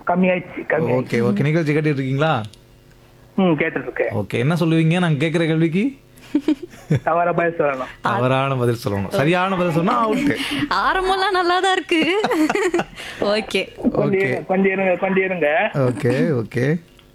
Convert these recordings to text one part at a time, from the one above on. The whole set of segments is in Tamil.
கம்மியாயிடுச்சு கம்மி ஓகே ஓகே நிகழ்ச்சி கேட்டுட்டு இருக்கீங்களா ம் கேட்டுட்டு இருக்கேன் ஓகே என்ன சொல்லுவீங்க நாங்க கேட்குற கேள்விக்கு தவற பதில் சொல்லணும் தவறான பதில் சொல்லணும் சரியான பதில் சொன்னா அவுட்டு ஆரம்பம்லாம் நல்லா தான் இருக்கு ஓகே கொஞ்சம் இருங்க, கொஞ்சம் இருங்க கொஞ்சம் இருங்க ஓகே ஓகே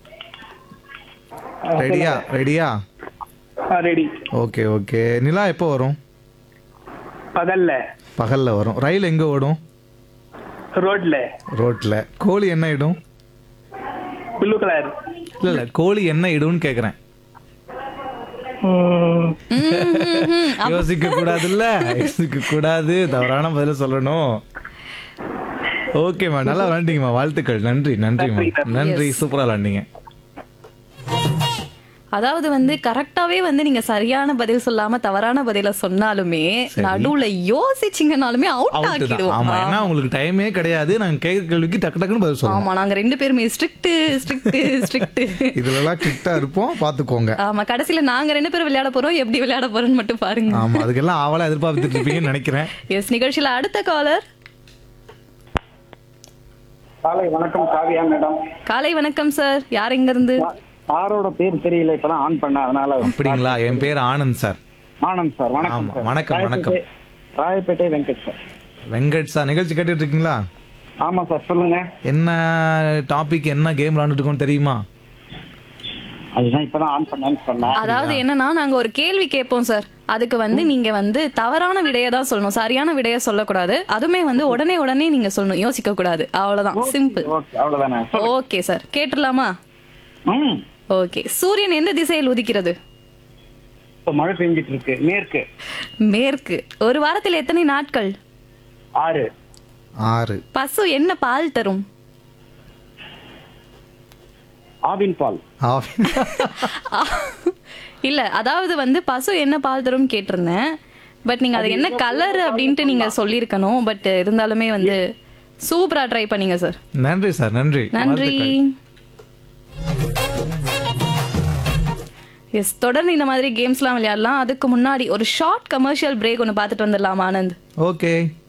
ரெடியா ரெடியா ரெடி ஓகே ஓகே நிலா எப்போ வரும் பகல்ல பகல்ல வரும் ரயில் எங்க ஓடும் ரோட்ல ரோட்ல கோழி என்ன இடும் ப்ளூ கலர் இல்ல இல்ல கோழி என்ன இடும்னு கேக்குறேன் யோசிக்க கூடாதுல்ல யோசிக்க கூடாது தவறான பதில சொல்லணும் ஓகேம்மா நல்லா விளாண்டீங்கம்மா வாழ்த்துக்கள் நன்றி நன்றிம்மா நன்றி சூப்பரா விளாண்டீங்க அதாவது வந்து கரெக்டாவே வந்து நீங்க சரியான பதில் சொல்லாம தவறான பதில சொன்னாலுமே நடுவுல யோசிச்சீங்கனாலுமே அவுட் அவுட் தான் ஆக்கிடுவோம் ஆமா ஏன்னா உங்களுக்கு டைமே கிடையாது நாங்க கேட்க கேள்விக்கு டக்கு டக்குன்னு பதில் சொல்லணும் ஆமா நாங்க ரெண்டு பேருமே ஸ்ட்ரிக்ட் ஸ்ட்ரிக்ட் ஸ்ட்ரிக்ட் இதுல எல்லாம் கிட்டா இருப்போம் பாத்துக்கோங்க ஆமா கடைசியில நாங்க ரெண்டு பேரும் விளையாட போறோம் எப்படி விளையாட போறோம்னு மட்டும் பாருங்க ஆமா அதுக்கெல்லாம் ஆவலா எதிர்பார்த்துட்டு இருப்பீங்கன்னு நினைக்கிறேன் எஸ் நிகழ்ச்சியில அடுத்த காலர் காலை வணக்கம் காவியா மேடம் காலை வணக்கம் சார் யார் எங்க இருந்து யாரோட பேர் தெரியல இப்பதான் ஆன் பண்ண அதனால அப்படிங்களா என் பேர் ஆனந்த் சார் ஆனந்த் சார் வணக்கம் ஆமா, சார் வணக்கம், வணக்கம். ராயப்பேட்டை- ராயப்பேட்டை வெங்கட் சார் வெங்கட் சார் நிகழ்ச்சி கேட்டுட்டு இருக்கீங்களா ஆமா சார் சொல்லுங்க என்ன டாபிக் என்ன கேம் விளாண்டுட்டு இருக்கோம் தெரியுமா அதுதான் இப்பதான் ஆன் பண்ணேன்னு சொன்னேன் அதாவது என்னன்னா நாங்க ஒரு கேள்வி கேட்போம் சார் அதுக்கு வந்து நீங்க வந்து தவறான விடையை தான் சொல்லணும் சரியான விடையை சொல்லக்கூடாது அதுமே வந்து உடனே உடனே நீங்க சொல்லணும் யோசிக்க கூடாது அவ்வளவுதான் சிம்பிள் ஓகே அவ்வளவுதானே ஓகே சார் கேட்டுடலாமா ம் ஓகே சூரியன் எந்த திசையில் உதிக்கிறது இப்ப மழை பெஞ்சிட்டு இருக்கு மேற்கு மேற்கு ஒரு வாரத்தில் எத்தனை நாட்கள் ஆறு ஆறு பசு என்ன பால் தரும் ஆவின் பால் ஆஃப். இல்ல அதாவது வந்து பசு என்ன பால் தரும் கேட்டிருந்தேன் பட் நீங்க அது என்ன கலர் அப்படின்ட்டு நீங்க சொல்லியிருக்கணும் பட் இருந்தாலுமே வந்து சூப்பரா ட்ரை பண்ணீங்க சார் நன்றி சார் நன்றி நன்றி வாழ்த்துக்கள். எஸ் தொடர்ந்து இந்த மாதிரி கேம்ஸ்லாம் விளையாடலாம் அதுக்கு முன்னாடி ஒரு ஷார்ட் கமர்ஷியல் பிரேக் ஒன்று பார்த்துட்டு வந்துடலாம் ஆனந்த் ஓகே